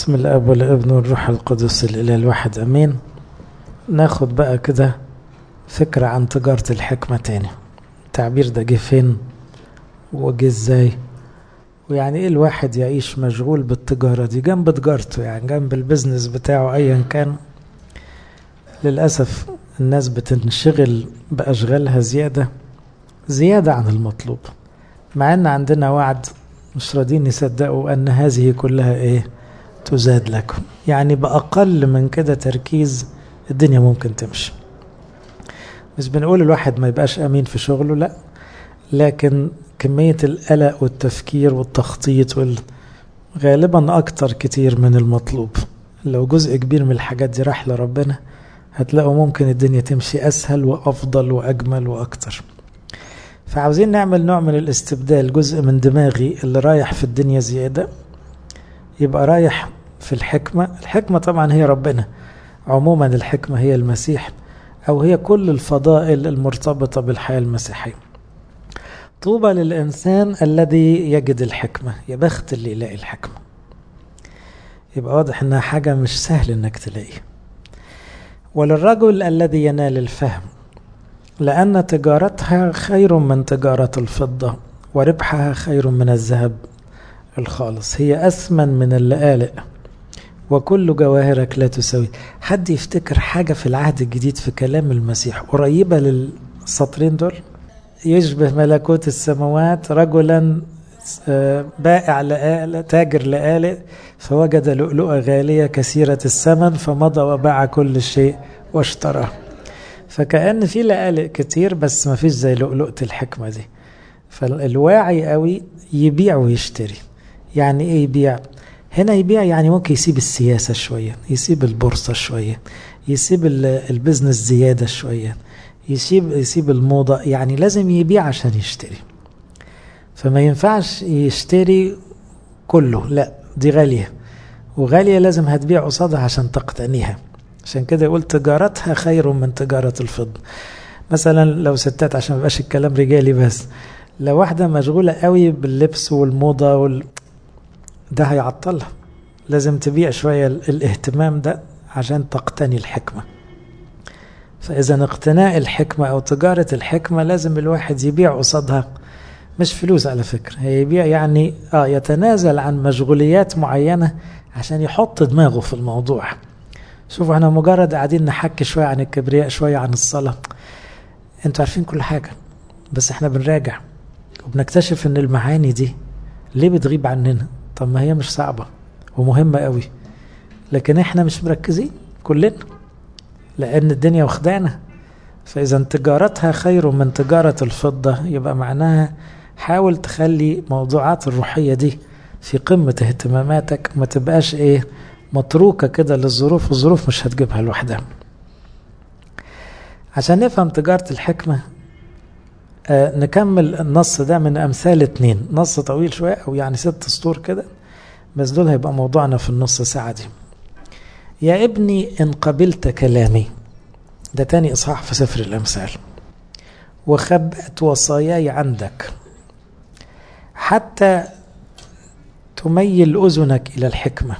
بسم الاب والابن والروح القدس الاله الواحد امين ناخد بقى كده فكرة عن تجارة الحكمة تاني التعبير ده جه فين وجه ازاي ويعني ايه الواحد يعيش مشغول بالتجارة دي جنب تجارته يعني جنب البزنس بتاعه ايا كان للأسف الناس بتنشغل بأشغالها زيادة زيادة عن المطلوب مع ان عندنا وعد مش راضين يصدقوا ان هذه كلها ايه تزاد لكم يعني بأقل من كده تركيز الدنيا ممكن تمشي مش بنقول الواحد ما يبقاش أمين في شغله لا لكن كمية القلق والتفكير والتخطيط وال... غالبا أكتر كتير من المطلوب لو جزء كبير من الحاجات دي راح لربنا هتلاقوا ممكن الدنيا تمشي أسهل وأفضل وأجمل وأكتر فعاوزين نعمل نوع من الاستبدال جزء من دماغي اللي رايح في الدنيا زيادة يبقى رايح في الحكمة الحكمة طبعا هي ربنا عموما الحكمة هي المسيح أو هي كل الفضائل المرتبطة بالحياة المسيحية طوبى للإنسان الذي يجد الحكمة يا بخت اللي يلاقي الحكمة يبقى واضح إنها حاجة مش سهل إنك تلاقيها وللرجل الذي ينال الفهم لأن تجارتها خير من تجارة الفضة وربحها خير من الذهب الخالص هي أثمن من اللآلئ وكل جواهرك لا تساوي حد يفتكر حاجة في العهد الجديد في كلام المسيح قريبة للسطرين دول يشبه ملكوت السماوات رجلا بائع لآلئ تاجر لآلئ فوجد لؤلؤة غالية كثيرة الثمن فمضى وباع كل شيء واشتراه فكأن في لآلئ كتير بس ما فيش زي لؤلؤة الحكمة دي فالواعي قوي يبيع ويشتري يعني ايه يبيع هنا يبيع يعني ممكن يسيب السياسة شوية يسيب البورصة شوية يسيب البزنس زيادة شوية يسيب يسيب الموضة يعني لازم يبيع عشان يشتري فما ينفعش يشتري كله لا دي غالية وغالية لازم هتبيع قصادها عشان تقتنيها عشان كده يقول تجارتها خير من تجارة الفضة مثلا لو ستات عشان مبقاش الكلام رجالي بس لو واحدة مشغولة قوي باللبس والموضة وال... ده هيعطلها لازم تبيع شوية الاهتمام ده عشان تقتني الحكمة فإذا اقتناء الحكمة أو تجارة الحكمة لازم الواحد يبيع قصادها مش فلوس على فكرة هي يبيع يعني آه يتنازل عن مشغوليات معينة عشان يحط دماغه في الموضوع شوفوا احنا مجرد قاعدين نحكي شوية عن الكبرياء شوية عن الصلاة انتوا عارفين كل حاجة بس احنا بنراجع وبنكتشف ان المعاني دي ليه بتغيب عننا طب ما هي مش صعبة ومهمة قوي لكن احنا مش مركزين كلنا لان الدنيا واخدانا فاذا تجارتها خير من تجارة الفضة يبقى معناها حاول تخلي موضوعات الروحية دي في قمة اهتماماتك ما تبقاش ايه متروكة كده للظروف الظروف مش هتجيبها لوحدها عشان نفهم تجارة الحكمة آه نكمل النص ده من أمثال اتنين نص طويل شوية أو يعني ست سطور كده بس دول هيبقى موضوعنا في النص ساعة دي يا ابني إن قبلت كلامي ده تاني إصحاح في سفر الأمثال وخبأت وصاياي عندك حتى تميل أذنك إلى الحكمة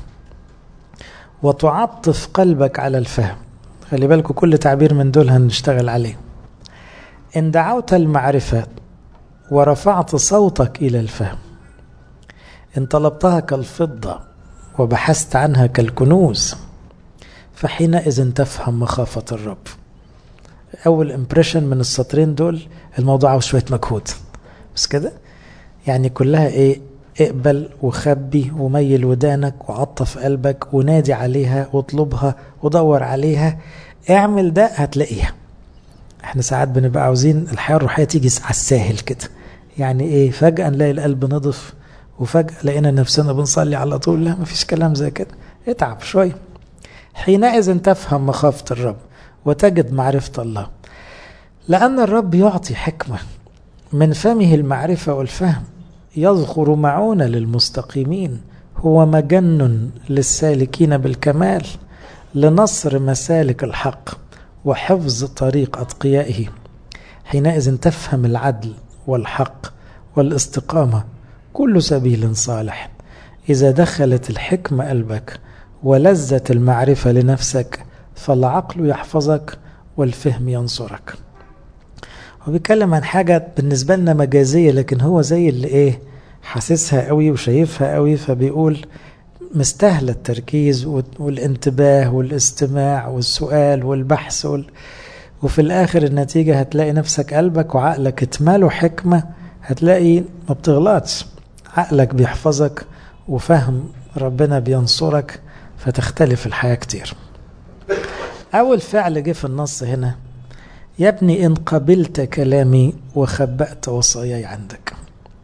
وتعطف قلبك على الفهم خلي بالكم كل تعبير من دول هنشتغل عليه إن دعوت المعرفة ورفعت صوتك إلى الفهم إن طلبتها كالفضة وبحثت عنها كالكنوز فحينئذ تفهم مخافة الرب أول امبريشن من السطرين دول الموضوع عاوز شوية مجهود بس كده يعني كلها إيه اقبل وخبي وميل ودانك وعطف قلبك ونادي عليها واطلبها ودور عليها اعمل ده هتلاقيها احنا ساعات بنبقى عاوزين الحياة الروحية تيجي على الساهل كده يعني ايه فجأة نلاقي القلب نضف وفجأة لقينا نفسنا بنصلي على طول لا مفيش كلام زي كده اتعب شوية حينئذ تفهم مخافة الرب وتجد معرفة الله لأن الرب يعطي حكمة من فمه المعرفة والفهم يذخر معونة للمستقيمين هو مجن للسالكين بالكمال لنصر مسالك الحق وحفظ طريق أتقيائه حينئذ تفهم العدل والحق والاستقامة كل سبيل صالح إذا دخلت الحكمة قلبك ولذة المعرفة لنفسك فالعقل يحفظك والفهم ينصرك هو بيتكلم عن حاجة بالنسبة لنا مجازية لكن هو زي اللي ايه حاسسها قوي وشايفها قوي فبيقول مستاهلة التركيز والانتباه والاستماع والسؤال والبحث وال... وفي الآخر النتيجة هتلاقي نفسك قلبك وعقلك اتملوا حكمة هتلاقي ما بتغلطش عقلك بيحفظك وفهم ربنا بينصرك فتختلف الحياة كتير أول فعل جه في النص هنا يا ابني إن قبلت كلامي وخبأت وصاياي عندك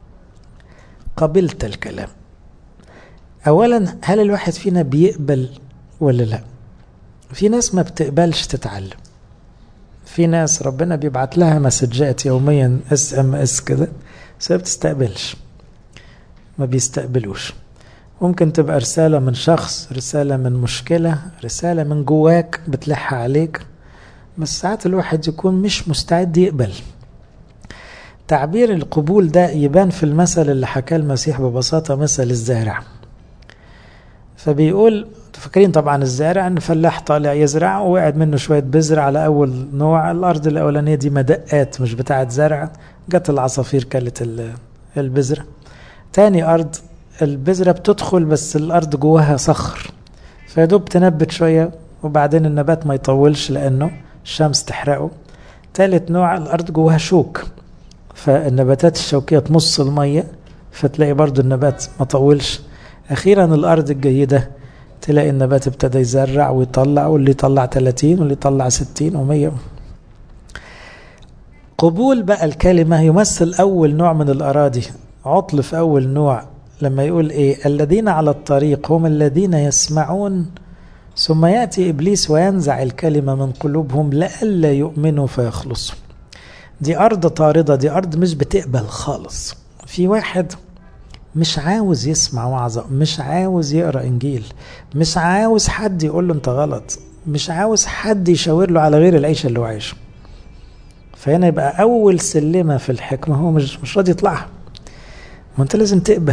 قبلت الكلام أولا هل الواحد فينا بيقبل ولا لا في ناس ما بتقبلش تتعلم في ناس ربنا بيبعت لها مسجات يوميا اس ام اس كده بس ما بتستقبلش ما بيستقبلوش ممكن تبقى رسالة من شخص رسالة من مشكلة رسالة من جواك بتلح عليك بس ساعات الواحد يكون مش مستعد يقبل تعبير القبول ده يبان في المثل اللي حكاه المسيح ببساطة مثل الزارع فبيقول فاكرين طبعا الزارع ان فلاح طالع يزرع ووقعد منه شويه بذر على اول نوع الارض الاولانيه دي مدقات مش بتاعه زرع جت العصافير كلت البذره تاني ارض البذره بتدخل بس الارض جواها صخر فيدوب تنبت شويه وبعدين النبات ما يطولش لانه الشمس تحرقه تالت نوع الارض جواها شوك فالنباتات الشوكيه تمص الميه فتلاقي برضو النبات ما طولش اخيرا الارض الجيده تلاقي النبات ابتدى يزرع ويطلع واللي يطلع 30 واللي يطلع 60 و100 قبول بقى الكلمة يمثل أول نوع من الأراضي عطل في أول نوع لما يقول إيه الذين على الطريق هم الذين يسمعون ثم يأتي إبليس وينزع الكلمة من قلوبهم لئلا يؤمنوا فيخلصوا دي أرض طاردة دي أرض مش بتقبل خالص في واحد مش عاوز يسمع وعظة مش عاوز يقرأ إنجيل مش عاوز حد يقول له أنت غلط مش عاوز حد يشاور له على غير العيشة اللي هو عايشه فهنا يبقى أول سلمة في الحكمة هو مش مش راضي يطلعها ما أنت لازم تقبل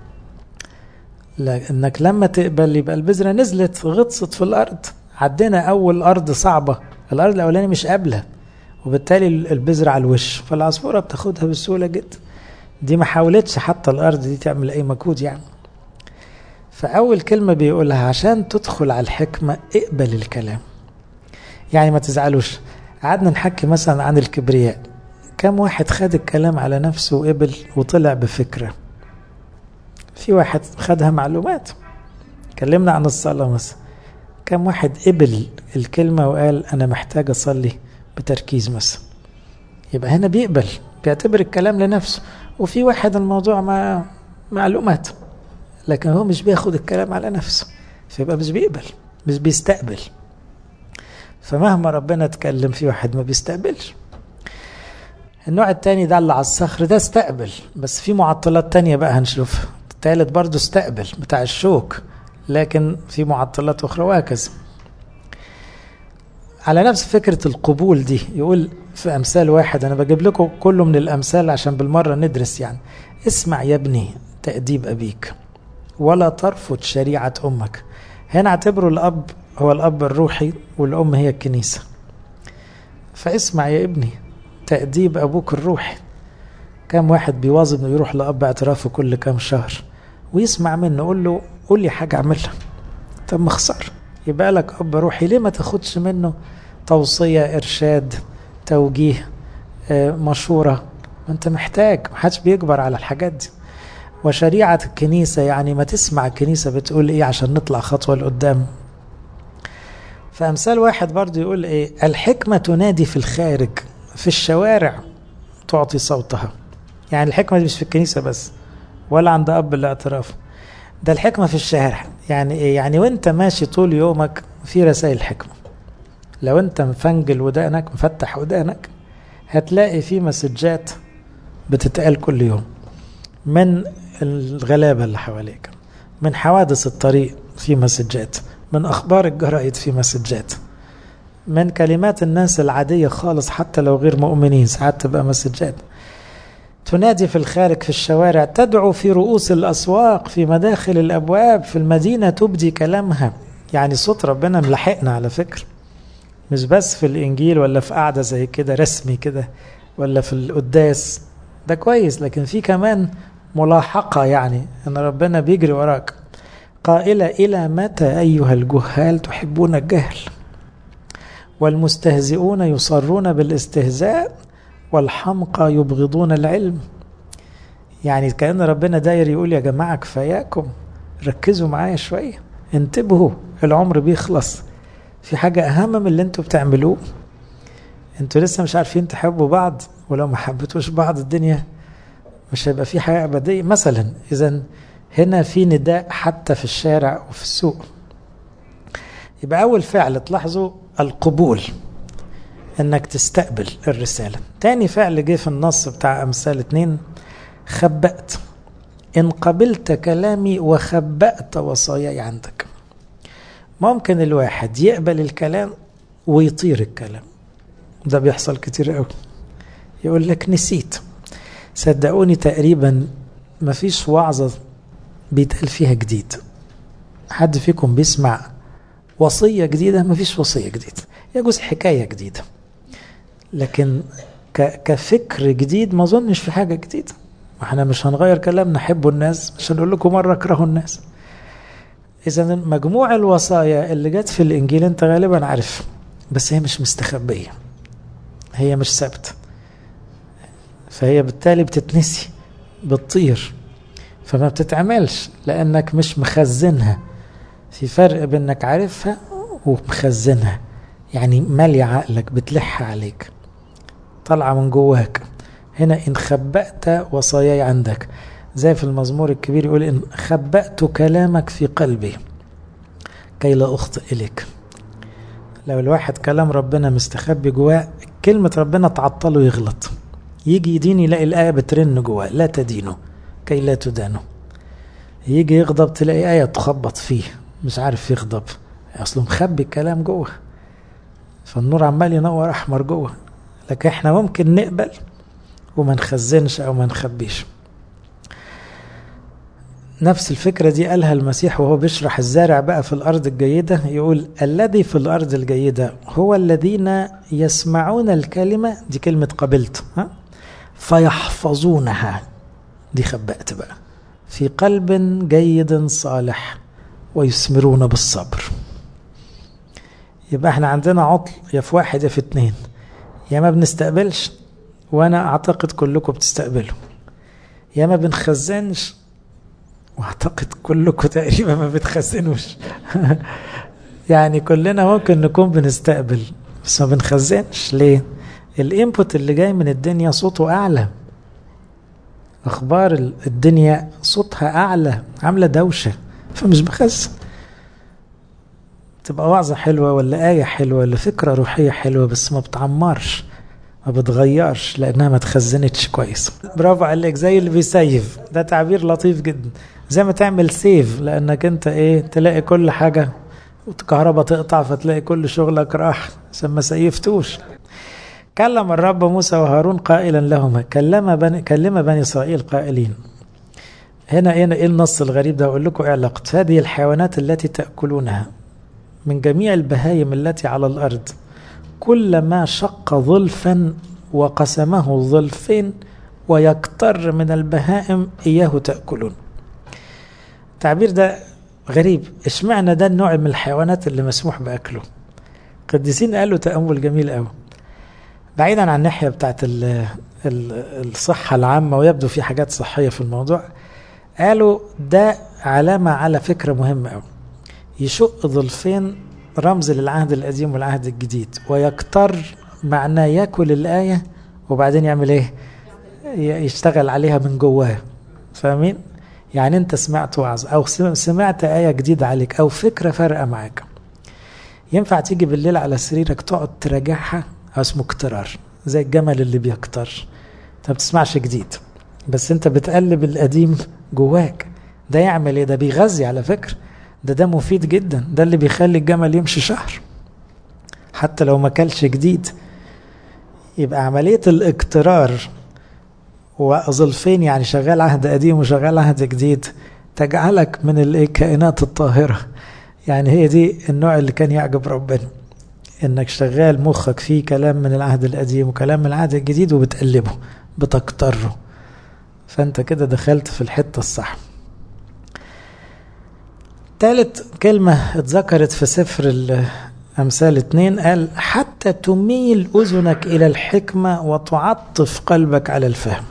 لأنك لما تقبل يبقى البذرة نزلت غطست في الأرض عدينا أول أرض صعبة الأرض الأولانية مش قابلة وبالتالي البذرة على الوش فالعصفورة بتاخدها بسهولة جدا دي ما حاولتش حتى الارض دي تعمل اي مجهود يعني فاول كلمه بيقولها عشان تدخل على الحكمه اقبل الكلام يعني ما تزعلوش قعدنا نحكي مثلا عن الكبرياء كم واحد خد الكلام على نفسه وقبل وطلع بفكره في واحد خدها معلومات كلمنا عن الصلاه مثلا كم واحد قبل الكلمه وقال انا محتاج اصلي بتركيز مثلا يبقى هنا بيقبل بيعتبر الكلام لنفسه وفي واحد الموضوع ما معلومات لكن هو مش بياخد الكلام على نفسه فيبقى مش بيقبل مش بيستقبل فمهما ربنا اتكلم في واحد ما بيستقبلش النوع التاني ده اللي على الصخر ده استقبل بس في معطلات تانية بقى هنشوفها التالت برضه استقبل بتاع الشوك لكن في معطلات أخرى وهكذا على نفس فكرة القبول دي يقول في أمثال واحد أنا بجيب لكم كله من الأمثال عشان بالمرة ندرس يعني اسمع يا ابني تأديب أبيك ولا ترفض شريعة أمك هنا اعتبروا الأب هو الأب الروحي والأم هي الكنيسة فاسمع يا ابني تأديب أبوك الروحي كم واحد بيواظب انه يروح لأب اعترافه كل كام شهر ويسمع منه قول له قول لي حاجة أعملها طب مخسر يبقى لك أب روحي ليه ما تاخدش منه توصية إرشاد توجيه مشورة أنت محتاج محدش بيكبر على الحاجات دي وشريعة الكنيسة يعني ما تسمع الكنيسة بتقول إيه عشان نطلع خطوة لقدام فأمثال واحد برضو يقول إيه الحكمة تنادي في الخارج في الشوارع تعطي صوتها يعني الحكمة دي مش في الكنيسة بس ولا عند أب الاعتراف ده الحكمة في الشارع يعني إيه يعني وانت ماشي طول يومك في رسائل حكمة لو انت مفنجل ودانك مفتح ودانك هتلاقي في مسجات بتتقال كل يوم من الغلابة اللي حواليك من حوادث الطريق في مسجات من أخبار الجرائد في مسجات من كلمات الناس العادية خالص حتى لو غير مؤمنين ساعات تبقى مسجات تنادي في الخارج في الشوارع تدعو في رؤوس الأسواق في مداخل الأبواب في المدينة تبدي كلامها يعني صوت ربنا ملحقنا على فكرة مش بس في الإنجيل ولا في قعدة زي كده رسمي كده ولا في القداس ده كويس لكن في كمان ملاحقة يعني أن ربنا بيجري وراك قائلة إلى متى أيها الجهال تحبون الجهل والمستهزئون يصرون بالاستهزاء والحمقى يبغضون العلم يعني كأن ربنا داير يقول يا جماعة كفاياكم ركزوا معايا شوية انتبهوا العمر بيخلص في حاجة أهم من اللي انتوا بتعملوه انتوا لسه مش عارفين تحبوا بعض ولو ما حبيتوش بعض الدنيا مش هيبقى في حياة أبدية مثلا إذا هنا في نداء حتى في الشارع وفي السوق يبقى أول فعل تلاحظوا القبول انك تستقبل الرسالة تاني فعل جه في النص بتاع أمثال اتنين خبأت إن قبلت كلامي وخبأت وصاياي عندك ممكن الواحد يقبل الكلام ويطير الكلام ده بيحصل كتير قوي يقول لك نسيت صدقوني تقريبا مفيش وعظة بيتقال فيها جديد حد فيكم بيسمع وصية جديدة مفيش وصية جديدة يجوز حكاية جديدة لكن كفكر جديد ما اظنش في حاجة جديدة احنا مش هنغير كلامنا حبوا الناس مش هنقول لكم مرة اكرهوا الناس اذا مجموع الوصايا اللي جت في الانجيل انت غالبا عارف بس هي مش مستخبية هي مش ثابتة فهي بالتالي بتتنسي بتطير فما بتتعملش لانك مش مخزنها في فرق بينك عارفها ومخزنها يعني مالية عقلك بتلح عليك طالعة من جواك هنا إن خبأت وصاياي عندك زي في المزمور الكبير يقول إن خبأت كلامك في قلبي كي لا أخطئ إليك لو الواحد كلام ربنا مستخبي جواه كلمة ربنا تعطله يغلط يجي يدين يلاقي الآية بترن جواه لا تدينه كي لا تدانه يجي يغضب تلاقي آية تخبط فيه مش عارف يغضب أصله مخبي الكلام جوه فالنور عمال ينور أحمر جوه لكن احنا ممكن نقبل وما نخزنش أو ما نخبيش نفس الفكرة دي قالها المسيح وهو بيشرح الزارع بقى في الأرض الجيدة يقول الذي في الأرض الجيدة هو الذين يسمعون الكلمة دي كلمة قبلت ها؟ فيحفظونها دي خبأت بقى في قلب جيد صالح ويثمرون بالصبر يبقى احنا عندنا عطل يا في واحد يا في اتنين يا ما بنستقبلش وانا اعتقد كلكم بتستقبلوا يا ما بنخزنش واعتقد كلكم تقريبا ما بتخزنوش يعني كلنا ممكن نكون بنستقبل بس ما بنخزنش ليه الانبوت اللي جاي من الدنيا صوته اعلى اخبار الدنيا صوتها اعلى عامله دوشه فمش بخزن تبقى وعظة حلوة ولا آية حلوة ولا فكرة روحية حلوة بس ما بتعمرش ما بتغيرش لأنها ما تخزنتش كويس برافو عليك زي اللي بيسيف ده تعبير لطيف جدا زي ما تعمل سيف لأنك أنت إيه تلاقي كل حاجة والكهرباء تقطع فتلاقي كل شغلك راح عشان ما سيفتوش كلم الرب موسى وهارون قائلا لهما كلم بني كلم بني اسرائيل قائلين هنا هنا ايه النص الغريب ده اقول لكم ايه علاقته هذه الحيوانات التي تاكلونها من جميع البهايم التي على الارض كلما شق ظلفا وقسمه ظلفين ويكتر من البهائم اياه تاكلون التعبير ده غريب اشمعنى ده النوع من الحيوانات اللي مسموح باكله قديسين قالوا تامل جميل قوي بعيدا عن الناحيه بتاعت ال ال الصحه العامه ويبدو في حاجات صحيه في الموضوع قالوا ده علامه على فكره مهمه قوي يشق ظلفين رمز للعهد القديم والعهد الجديد ويكتر معناه ياكل الايه وبعدين يعمل ايه يشتغل عليها من جواه فاهمين يعني انت سمعت وعظ او سمعت ايه جديده عليك او فكره فارقه معاك ينفع تيجي بالليل على سريرك تقعد تراجعها اسمه اكترار زي الجمل اللي بيكتر انت ما بتسمعش جديد بس انت بتقلب القديم جواك ده يعمل ايه ده بيغذي على فكره ده ده مفيد جدا ده اللي بيخلي الجمل يمشي شهر حتى لو ما كلش جديد يبقى عملية الاقترار وظلفين يعني شغال عهد قديم وشغال عهد جديد تجعلك من الكائنات الطاهرة يعني هي دي النوع اللي كان يعجب ربنا انك شغال مخك فيه كلام من العهد القديم وكلام من العهد الجديد وبتقلبه بتكتره فانت كده دخلت في الحتة الصح ثالث كلمة اتذكرت في سفر الأمثال اتنين قال حتى تميل أذنك إلى الحكمة وتعطف قلبك على الفهم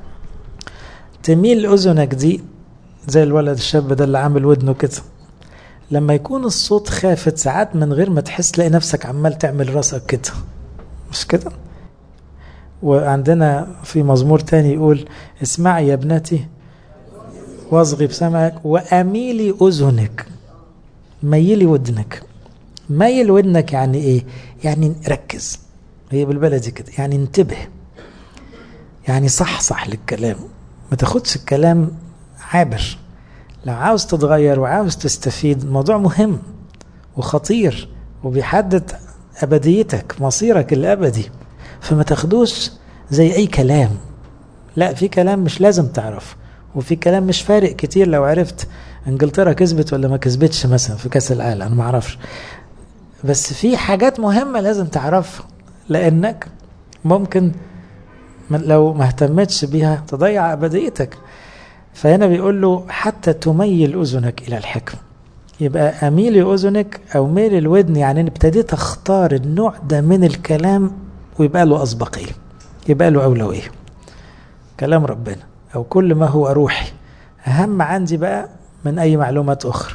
تميل أذنك دي زي الولد الشاب ده اللي عامل ودنه كده لما يكون الصوت خافت ساعات من غير ما تحس تلاقي نفسك عمال تعمل راسك كده مش كده وعندنا في مزمور تاني يقول اسمعي يا ابنتي واصغي بسمعك واميلي اذنك ميلي ودنك ميل ودنك يعني ايه يعني ركز هي بالبلدي كده يعني انتبه يعني صح صح للكلام ما تاخدش الكلام عابر لو عاوز تتغير وعاوز تستفيد الموضوع مهم وخطير وبيحدد أبديتك مصيرك الأبدي فما تاخدوش زي أي كلام لا في كلام مش لازم تعرفه وفي كلام مش فارق كتير لو عرفت انجلترا كسبت ولا ما كسبتش مثلا في كاس العالم انا ما اعرفش بس في حاجات مهمه لازم تعرفها لانك ممكن لو ما اهتمتش بيها تضيع ابديتك فهنا بيقول له حتى تميل اذنك الى الحكمه يبقى اميلي اذنك او ميل الودن يعني ابتديت اختار النوع ده من الكلام ويبقى له اسبقيه يبقى له اولويه كلام ربنا او كل ما هو روحي اهم عندي بقى من اي معلومات اخرى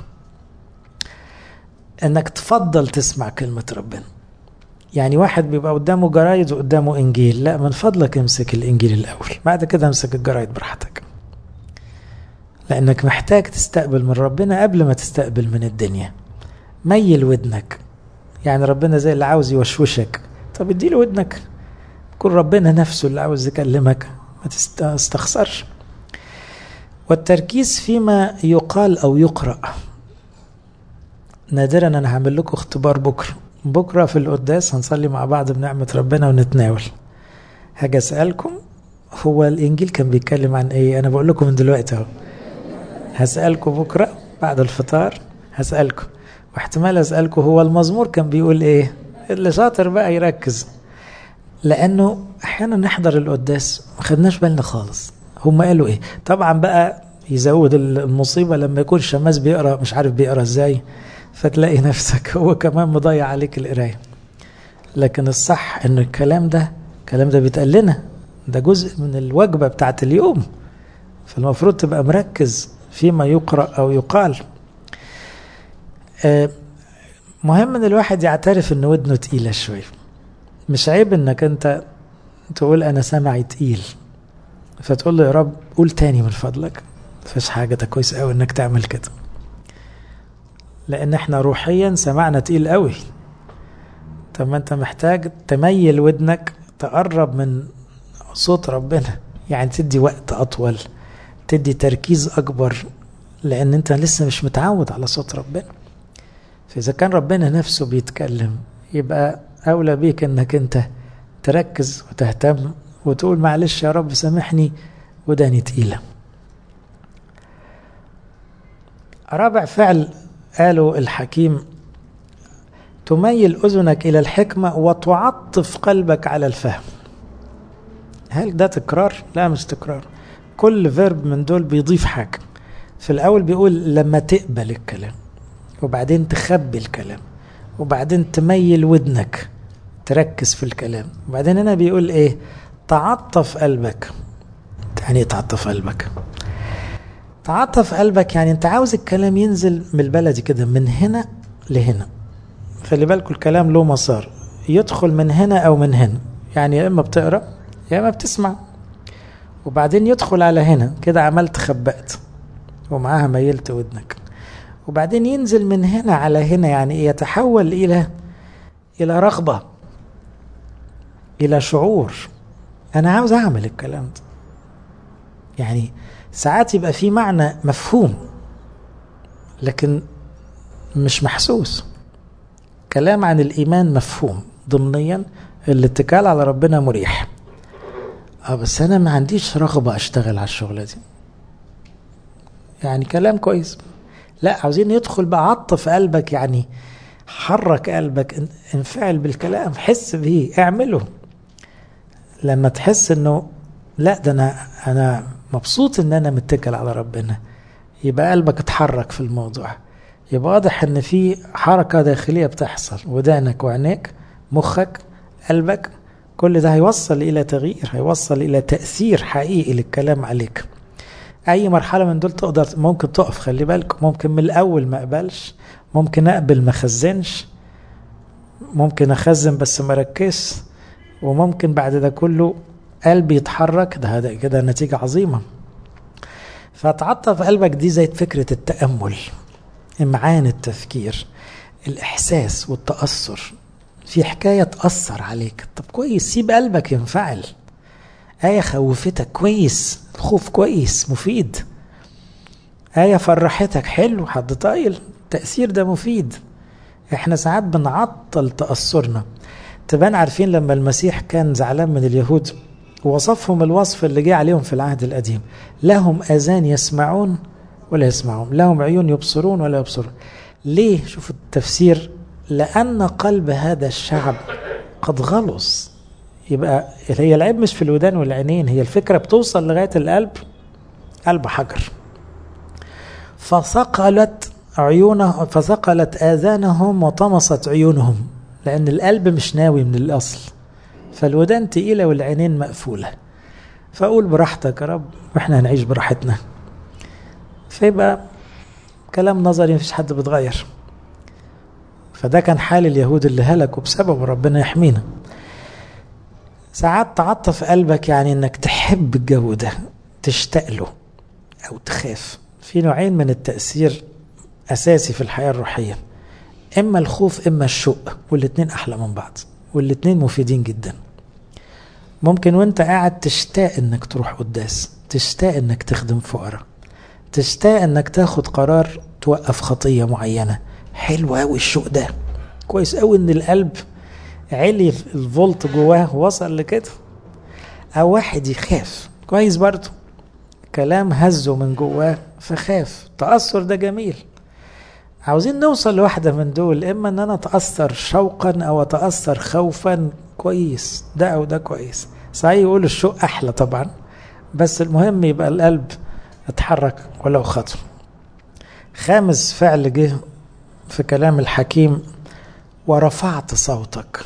انك تفضل تسمع كلمه ربنا يعني واحد بيبقى قدامه جرايد وقدامه انجيل لا من فضلك امسك الانجيل الاول بعد كده امسك الجرايد براحتك لانك محتاج تستقبل من ربنا قبل ما تستقبل من الدنيا ميل ودنك يعني ربنا زي اللي عاوز يوشوشك طب اديله ودنك كل ربنا نفسه اللي عاوز يكلمك ما تستخسرش والتركيز فيما يقال او يقرا نادرا انا هعمل لكم اختبار بكره بكره في القداس هنصلي مع بعض بنعمه ربنا ونتناول هاجي اسالكم هو الانجيل كان بيتكلم عن ايه انا بقول لكم من دلوقتي اهو هسالكم بكره بعد الفطار هسالكم واحتمال اسالكم هو المزمور كان بيقول ايه اللي شاطر بقى يركز لانه احيانا نحضر القداس ما خدناش بالنا خالص هم قالوا ايه طبعا بقى يزود المصيبة لما يكون شماس بيقرا مش عارف بيقرا ازاي فتلاقي نفسك هو كمان مضيع عليك القراية لكن الصح ان الكلام ده الكلام ده بيتقال لنا ده جزء من الوجبة بتاعت اليوم فالمفروض تبقى مركز فيما يقرأ أو يقال مهم ان الواحد يعترف ان ودنه تقيلة شوية مش عيب انك انت تقول انا سمعي تقيل فتقول له يا رب قول تاني من فضلك مفيش حاجة ده كويس قوي انك تعمل كده لان احنا روحيا سمعنا تقيل قوي طب ما انت محتاج تميل ودنك تقرب من صوت ربنا يعني تدي وقت اطول تدي تركيز اكبر لان انت لسه مش متعود على صوت ربنا فاذا كان ربنا نفسه بيتكلم يبقى اولى بيك انك انت تركز وتهتم وتقول معلش يا رب سامحني وداني تقيلة رابع فعل قاله الحكيم تميل أذنك إلى الحكمة وتعطف قلبك على الفهم هل ده تكرار؟ لا مش تكرار كل فيرب من دول بيضيف حاجة في الأول بيقول لما تقبل الكلام وبعدين تخبي الكلام وبعدين تميل ودنك تركز في الكلام وبعدين هنا بيقول ايه تعطف قلبك يعني ايه تعطف قلبك تعطف قلبك يعني انت عاوز الكلام ينزل من البلدي كده من هنا لهنا خلي بالكم الكلام له مسار يدخل من هنا او من هنا يعني يا اما بتقرا يا اما بتسمع وبعدين يدخل على هنا كده عملت خبأت ومعاها ميلت ودنك وبعدين ينزل من هنا على هنا يعني يتحول الى الى رغبه الى شعور انا عاوز اعمل الكلام ده يعني ساعات يبقى في معنى مفهوم لكن مش محسوس كلام عن الايمان مفهوم ضمنيا الاتكال على ربنا مريح اه بس انا ما عنديش رغبة اشتغل على الشغلة دي يعني كلام كويس لا عاوزين يدخل بقى عطف قلبك يعني حرك قلبك انفعل بالكلام حس بيه اعمله لما تحس انه لا ده انا انا مبسوط ان انا متكل على ربنا يبقى قلبك اتحرك في الموضوع يبقى واضح ان في حركة داخلية بتحصل ودانك وعينيك مخك قلبك كل ده هيوصل الى تغيير هيوصل الى تأثير حقيقي للكلام عليك اي مرحلة من دول تقدر ممكن تقف خلي بالك ممكن من الاول ما اقبلش ممكن اقبل ما خزنش ممكن اخزن بس ما ركزش وممكن بعد ده كله قلبي يتحرك ده هذا كده نتيجة عظيمة فتعطف قلبك دي زي فكرة التأمل إمعان التفكير الإحساس والتأثر في حكاية تأثر عليك طب كويس سيب قلبك ينفعل آية خوفتك كويس الخوف كويس مفيد آية فرحتك حلو حد طايل التأثير ده مفيد احنا ساعات بنعطل تأثرنا تبان عارفين لما المسيح كان زعلان من اليهود ووصفهم الوصف اللي جه عليهم في العهد القديم لهم اذان يسمعون ولا يسمعون لهم عيون يبصرون ولا يبصرون ليه شوف التفسير لان قلب هذا الشعب قد غلص يبقى هي العيب مش في الودان والعينين هي الفكره بتوصل لغايه القلب قلب حجر فثقلت عيونه فثقلت اذانهم وطمست عيونهم لان القلب مش ناوي من الاصل فالودان تقيلة والعينين مقفولة فأقول براحتك يا رب وإحنا هنعيش براحتنا فيبقى كلام نظري مفيش حد بيتغير فده كان حال اليهود اللي هلكوا بسبب ربنا يحمينا ساعات تعطف قلبك يعني انك تحب الجو ده تشتاق له او تخاف في نوعين من التأثير أساسي في الحياة الروحية إما الخوف إما الشوق والاتنين أحلى من بعض والاتنين مفيدين جدا ممكن وانت قاعد تشتاق انك تروح قداس تشتاق انك تخدم فقراء تشتاق انك تاخد قرار توقف خطية معينة حلو قوي الشوق ده كويس قوي ان القلب علي الفولت جواه وصل لكده او واحد يخاف كويس برضه كلام هزه من جواه فخاف التأثر ده جميل عاوزين نوصل لواحدة من دول إما إن أنا أتأثر شوقا أو أتأثر خوفا كويس ده أو ده كويس صحيح يقول الشوق أحلى طبعا بس المهم يبقى القلب اتحرك ولو خطوة خامس فعل جه في كلام الحكيم ورفعت صوتك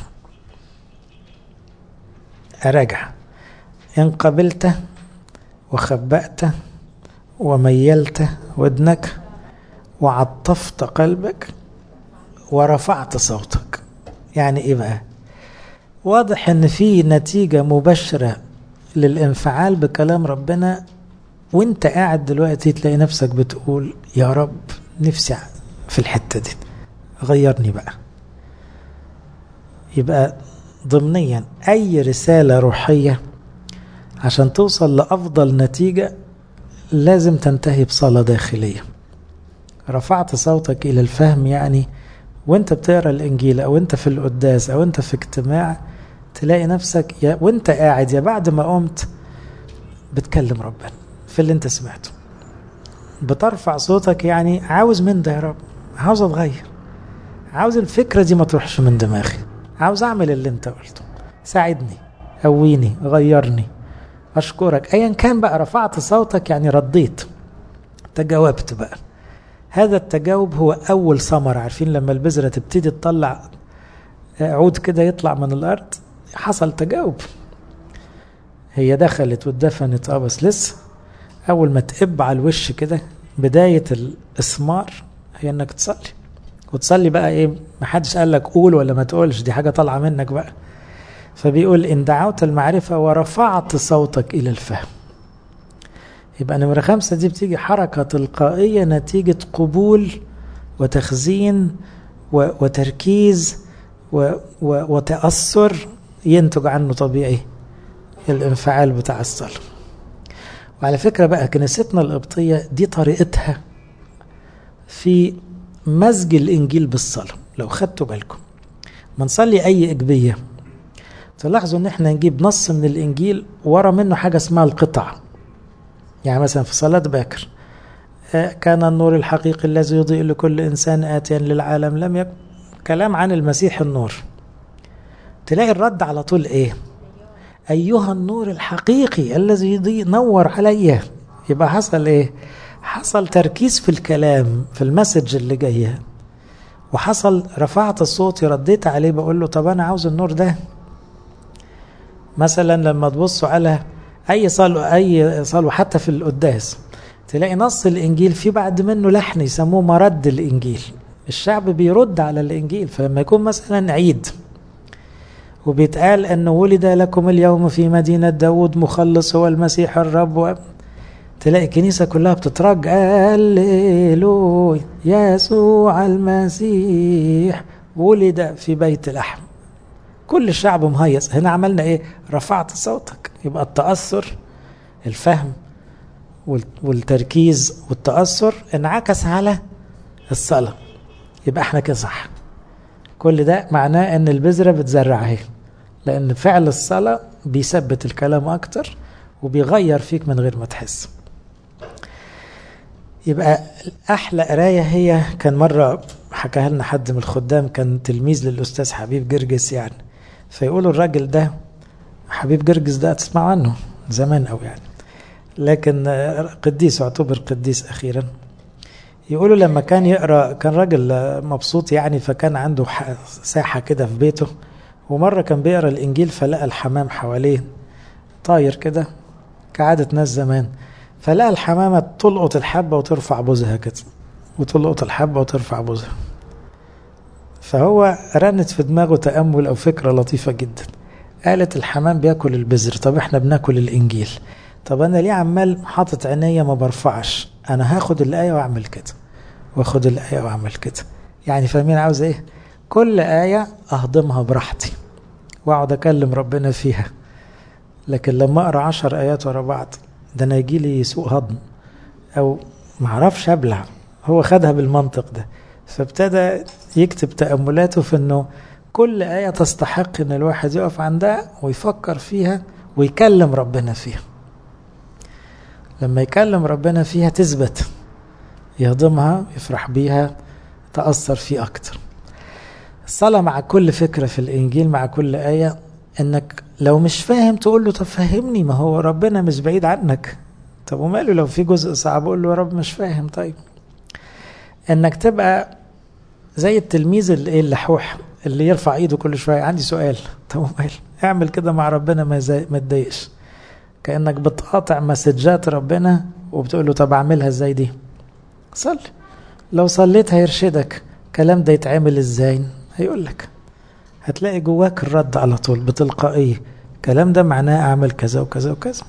أراجع إن قبلت وخبأت وميلت ودنك وعطفت قلبك ورفعت صوتك يعني ايه بقى واضح ان في نتيجة مباشرة للانفعال بكلام ربنا وانت قاعد دلوقتي تلاقي نفسك بتقول يا رب نفسي في الحتة دي غيرني بقى يبقى ضمنيا اي رسالة روحية عشان توصل لافضل نتيجة لازم تنتهي بصلاة داخلية رفعت صوتك الى الفهم يعني وانت بتقرا الانجيل او انت في القداس او انت في اجتماع تلاقي نفسك يا وانت قاعد يا بعد ما قمت بتكلم ربنا في اللي انت سمعته بترفع صوتك يعني عاوز من ده يا رب عاوز اتغير عاوز الفكرة دي ما تروحش من دماغي عاوز اعمل اللي انت قلته ساعدني قويني غيرني اشكرك ايا كان بقى رفعت صوتك يعني رديت تجاوبت بقى هذا التجاوب هو أول ثمرة عارفين لما البذرة تبتدي تطلع عود كده يطلع من الأرض حصل تجاوب هي دخلت واتدفنت اه بس لسه أول ما تقب على الوش كده بداية الإثمار هي إنك تصلي وتصلي بقى إيه محدش قال لك قول ولا ما تقولش دي حاجة طالعة منك بقى فبيقول إن دعوت المعرفة ورفعت صوتك إلى الفهم يبقى نمرة خمسة دي بتيجي حركة تلقائية نتيجة قبول وتخزين وتركيز وتأثر ينتج عنه طبيعي الانفعال بتاع الصلاة وعلى فكرة بقى كنيستنا القبطية دي طريقتها في مزج الإنجيل بالصلاة لو خدتوا بالكم ما نصلي أي إجبية تلاحظوا ان احنا نجيب نص من الانجيل ورا منه حاجه اسمها القطع يعني مثلا في صلاه باكر كان النور الحقيقي الذي يضيء لكل انسان اتيا للعالم لم يكن كلام عن المسيح النور تلاقي الرد على طول ايه ايها النور الحقيقي الذي يضيء نور عليا يبقى حصل ايه حصل تركيز في الكلام في المسج اللي جايه وحصل رفعت الصوت رديت عليه بقول له طب انا عاوز النور ده مثلا لما تبصوا على اي صلوه اي صلوه حتى في القداس تلاقي نص الانجيل في بعد منه لحن يسموه مرد الانجيل الشعب بيرد على الانجيل فلما يكون مثلا عيد وبيتقال ان ولد لكم اليوم في مدينه داود مخلص هو المسيح الرب و... تلاقي الكنيسة كلها بتترج هللويا يسوع المسيح ولد في بيت لحم كل الشعب مهيص هنا عملنا ايه رفعت صوتك يبقى التأثر الفهم والتركيز والتأثر انعكس على الصلاة يبقى احنا كده صح كل ده معناه ان البذرة بتزرع اهي لان فعل الصلاة بيثبت الكلام اكتر وبيغير فيك من غير ما تحس يبقى احلى قرايه هي كان مره حكاها لنا حد من الخدام كان تلميذ للاستاذ حبيب جرجس يعني فيقولوا الراجل ده حبيب جرجس ده تسمعوا عنه زمان قوي يعني لكن قديس اعتبر قديس اخيرا يقولوا لما كان يقرا كان راجل مبسوط يعني فكان عنده ساحه كده في بيته ومره كان بيقرا الانجيل فلقى الحمام حواليه طاير كده كعاده ناس زمان فلقى الحمامة تلقط الحبة وترفع بوزها كده وتلقط الحبة وترفع بوزها فهو رنت في دماغه تأمل أو فكرة لطيفة جدا قالت الحمام بياكل البذر طب احنا بناكل الإنجيل طب أنا ليه عمال حاطط عينيا ما برفعش أنا هاخد الآية وأعمل كده واخد الآية وأعمل كده يعني فاهمين عاوز إيه كل آية أهضمها براحتي وأقعد أكلم ربنا فيها لكن لما أقرأ عشر آيات ورا بعض ده انا يجي لي سوء هضم او ما اعرفش ابلع هو خدها بالمنطق ده فابتدى يكتب تاملاته في انه كل ايه تستحق ان الواحد يقف عندها ويفكر فيها ويكلم ربنا فيها لما يكلم ربنا فيها تثبت يهضمها يفرح بيها تأثر فيه أكتر الصلاة مع كل فكرة في الإنجيل مع كل آية انك لو مش فاهم تقول له طب فهمني ما هو ربنا مش بعيد عنك طب وماله لو في جزء صعب اقول له يا رب مش فاهم طيب انك تبقى زي التلميذ اللي اللحوح اللي يرفع ايده كل شويه عندي سؤال طب وماله اعمل كده مع ربنا ما زي ما تضايقش كانك بتقاطع مسجات ربنا وبتقول له طب اعملها ازاي دي صلي لو صليت هيرشدك الكلام ده يتعمل ازاي هيقول لك هتلاقي جواك الرد على طول بتلقائية الكلام ده معناه اعمل كذا وكذا وكذا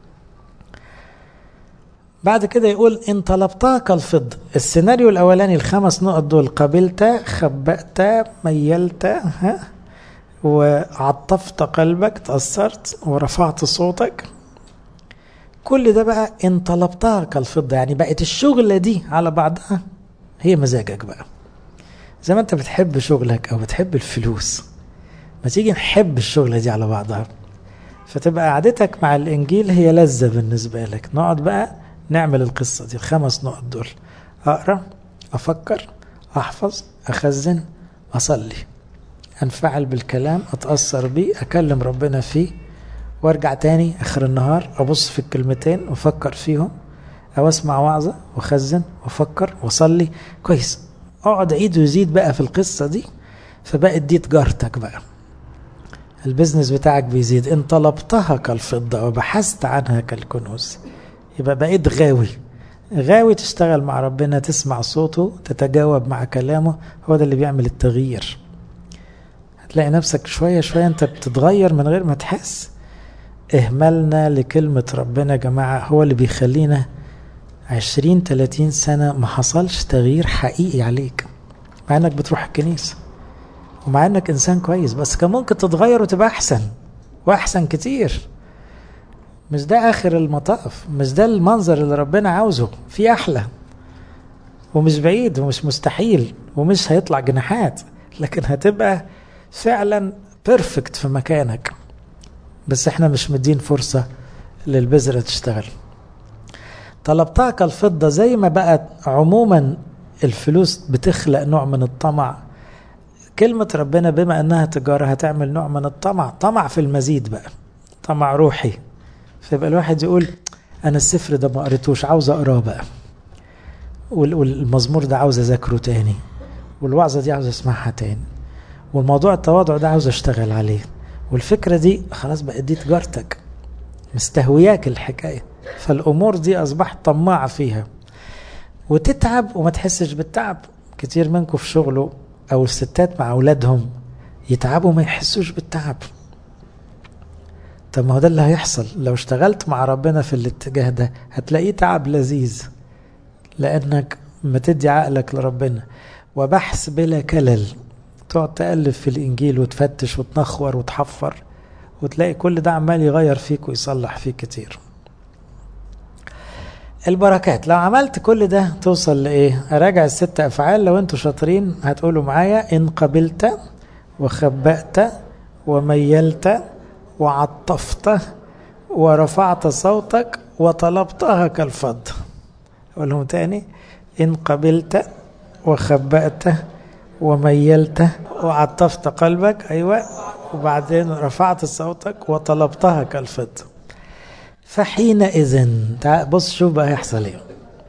بعد كده يقول ان طلبتها كالفضة السيناريو الاولاني الخمس نقط دول قبلت خبأت ميلت ها وعطفت قلبك تأثرت ورفعت صوتك كل ده بقى ان طلبتها كالفضة يعني بقت الشغلة دي على بعضها هي مزاجك بقى زي ما انت بتحب شغلك او بتحب الفلوس ما تيجي نحب الشغلة دي على بعضها فتبقى قعدتك مع الانجيل هي لذة بالنسبة لك نقعد بقى نعمل القصة دي الخمس نقط دول اقرا افكر احفظ اخزن اصلي انفعل بالكلام اتأثر بيه اكلم ربنا فيه وارجع تاني اخر النهار ابص في الكلمتين وافكر فيهم او اسمع وعظة واخزن وافكر واصلي كويس اقعد عيد وزيد بقى في القصة دي فبقت دي تجارتك بقى البزنس بتاعك بيزيد ان طلبتها كالفضة وبحثت عنها كالكنوز يبقى بقيت غاوي غاوي تشتغل مع ربنا تسمع صوته تتجاوب مع كلامه هو ده اللي بيعمل التغيير هتلاقي نفسك شوية شوية انت بتتغير من غير ما تحس اهملنا لكلمة ربنا يا جماعة هو اللي بيخلينا عشرين تلاتين سنة ما حصلش تغيير حقيقي عليك مع انك بتروح الكنيسة ومع انك انسان كويس بس كان ممكن تتغير وتبقى احسن واحسن كتير مش ده اخر المطاف مش ده المنظر اللي ربنا عاوزه في احلى ومش بعيد ومش مستحيل ومش هيطلع جناحات لكن هتبقى فعلا بيرفكت في مكانك بس احنا مش مدين فرصة للبذرة تشتغل طلبتها كالفضة زي ما بقت عموما الفلوس بتخلق نوع من الطمع كلمة ربنا بما أنها تجارة هتعمل نوع من الطمع طمع في المزيد بقى طمع روحي فيبقى الواحد يقول أنا السفر ده ما قريتوش عاوز أقراه بقى والمزمور ده عاوز أذاكره تاني والوعظة دي عاوز أسمعها تاني والموضوع التواضع ده عاوز أشتغل عليه والفكرة دي خلاص بقت دي تجارتك مستهوياك الحكاية فالأمور دي أصبحت طماعة فيها وتتعب وما تحسش بالتعب كتير منكم في شغله أو الستات مع أولادهم يتعبوا ما يحسوش بالتعب طب ما هو ده اللي هيحصل لو اشتغلت مع ربنا في الاتجاه ده هتلاقيه تعب لذيذ لأنك ما تدي عقلك لربنا وبحث بلا كلل تقعد تألف في الإنجيل وتفتش وتنخور وتحفر وتلاقي كل ده عمال يغير فيك ويصلح فيك كتير البركات لو عملت كل ده توصل لإيه أراجع الست أفعال لو أنتوا شاطرين هتقولوا معايا إن قبلت وخبأت وميلت وعطفت ورفعت صوتك وطلبتها كالفض أقولهم تاني إن قبلت وخبأت وميلت وعطفت قلبك أيوة وبعدين رفعت صوتك وطلبتها كالفضة فحينئذ بص شوف بقى هيحصل ايه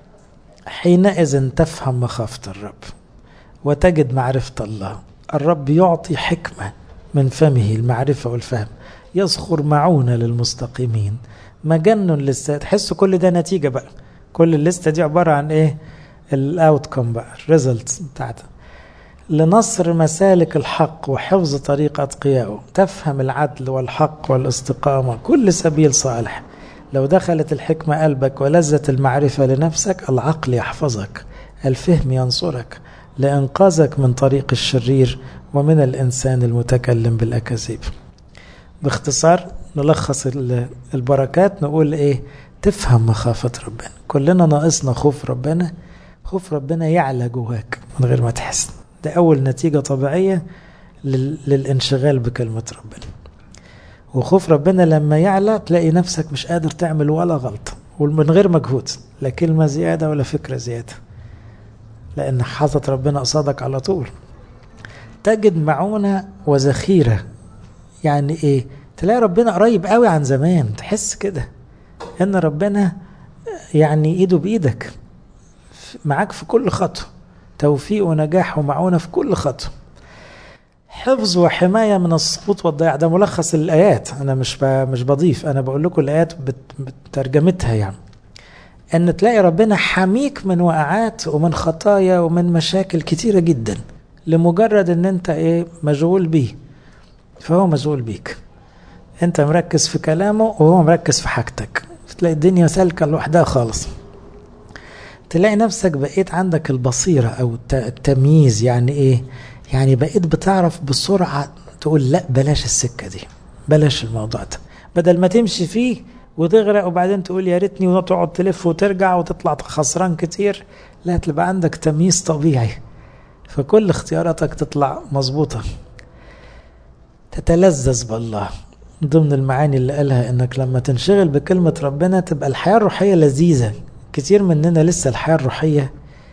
حينئذ تفهم مخافة الرب وتجد معرفة الله الرب يعطي حكمة من فمه المعرفة والفهم يصخر معونة للمستقيمين مجن لسه تحسوا كل ده نتيجة بقى كل الليستة دي عبارة عن ايه الاوتكم بقى الريزلتس بتاعتها لنصر مسالك الحق وحفظ طريق أتقيائه تفهم العدل والحق والاستقامة كل سبيل صالح لو دخلت الحكمة قلبك ولذة المعرفة لنفسك العقل يحفظك الفهم ينصرك لإنقاذك من طريق الشرير ومن الإنسان المتكلم بالأكاذيب باختصار نلخص البركات نقول إيه تفهم مخافة ربنا كلنا ناقصنا خوف ربنا خوف ربنا يعلى جواك من غير ما تحس ده أول نتيجة طبيعية للانشغال بكلمة ربنا وخوف ربنا لما يعلى تلاقي نفسك مش قادر تعمل ولا غلطة ومن غير مجهود لا كلمة زيادة ولا فكرة زيادة لأن حاطط ربنا قصادك على طول تجد معونة وذخيرة يعني إيه تلاقي ربنا قريب قوي عن زمان تحس كده إن ربنا يعني إيده بإيدك معاك في كل خطوة توفيق ونجاح ومعونة في كل خطوة حفظ وحماية من السقوط والضياع ده ملخص الآيات أنا مش مش بضيف أنا بقول لكم الآيات بترجمتها يعني أن تلاقي ربنا حميك من وقعات ومن خطايا ومن مشاكل كتيرة جدا لمجرد أن أنت إيه مشغول بيه فهو مشغول بيك أنت مركز في كلامه وهو مركز في حاجتك تلاقي الدنيا سالكة لوحدها خالص تلاقي نفسك بقيت عندك البصيرة أو التمييز يعني إيه يعني بقيت بتعرف بسرعة تقول لا بلاش السكة دي بلاش الموضوع ده بدل ما تمشي فيه وتغرق وبعدين تقول يا ريتني وتقعد تلف وترجع وتطلع خسران كتير لا تبقى عندك تمييز طبيعي فكل اختياراتك تطلع مظبوطة تتلذذ بالله ضمن المعاني اللي قالها انك لما تنشغل بكلمة ربنا تبقى الحياة الروحية لذيذة كتير مننا لسه الحياة الروحية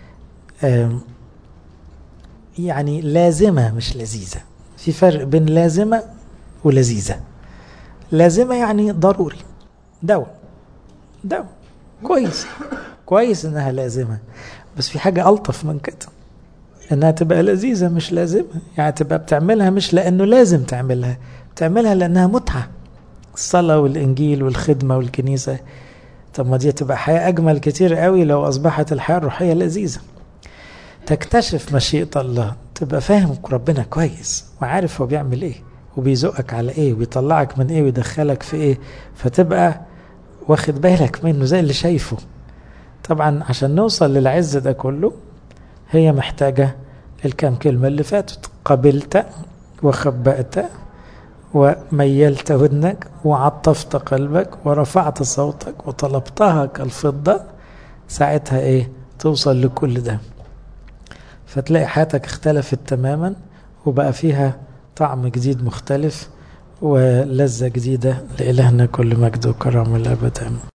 يعني لازمة مش لذيذة في فرق بين لازمة ولذيذة لازمة يعني ضروري دواء دواء كويس كويس انها لازمة بس في حاجة ألطف من كده انها تبقى لذيذة مش لازمة يعني تبقى بتعملها مش لأنه لازم تعملها بتعملها لأنها متعة الصلاة والإنجيل والخدمة والكنيسة طب ما دي تبقى حياة أجمل كتير قوي لو أصبحت الحياة الروحية لذيذة تكتشف مشيئة الله تبقى فاهم ربنا كويس وعارف هو بيعمل ايه وبيزقك على ايه وبيطلعك من ايه ويدخلك في ايه فتبقى واخد بالك منه زي اللي شايفه طبعا عشان نوصل للعز ده كله هي محتاجة الكام كلمة اللي فاتت قبلت وخبأت وميلت ودنك وعطفت قلبك ورفعت صوتك وطلبتها كالفضة ساعتها ايه توصل لكل ده فتلاقي حياتك اختلفت تماما وبقى فيها طعم جديد مختلف ولذة جديدة لإلهنا كل مجد وكرم الأبد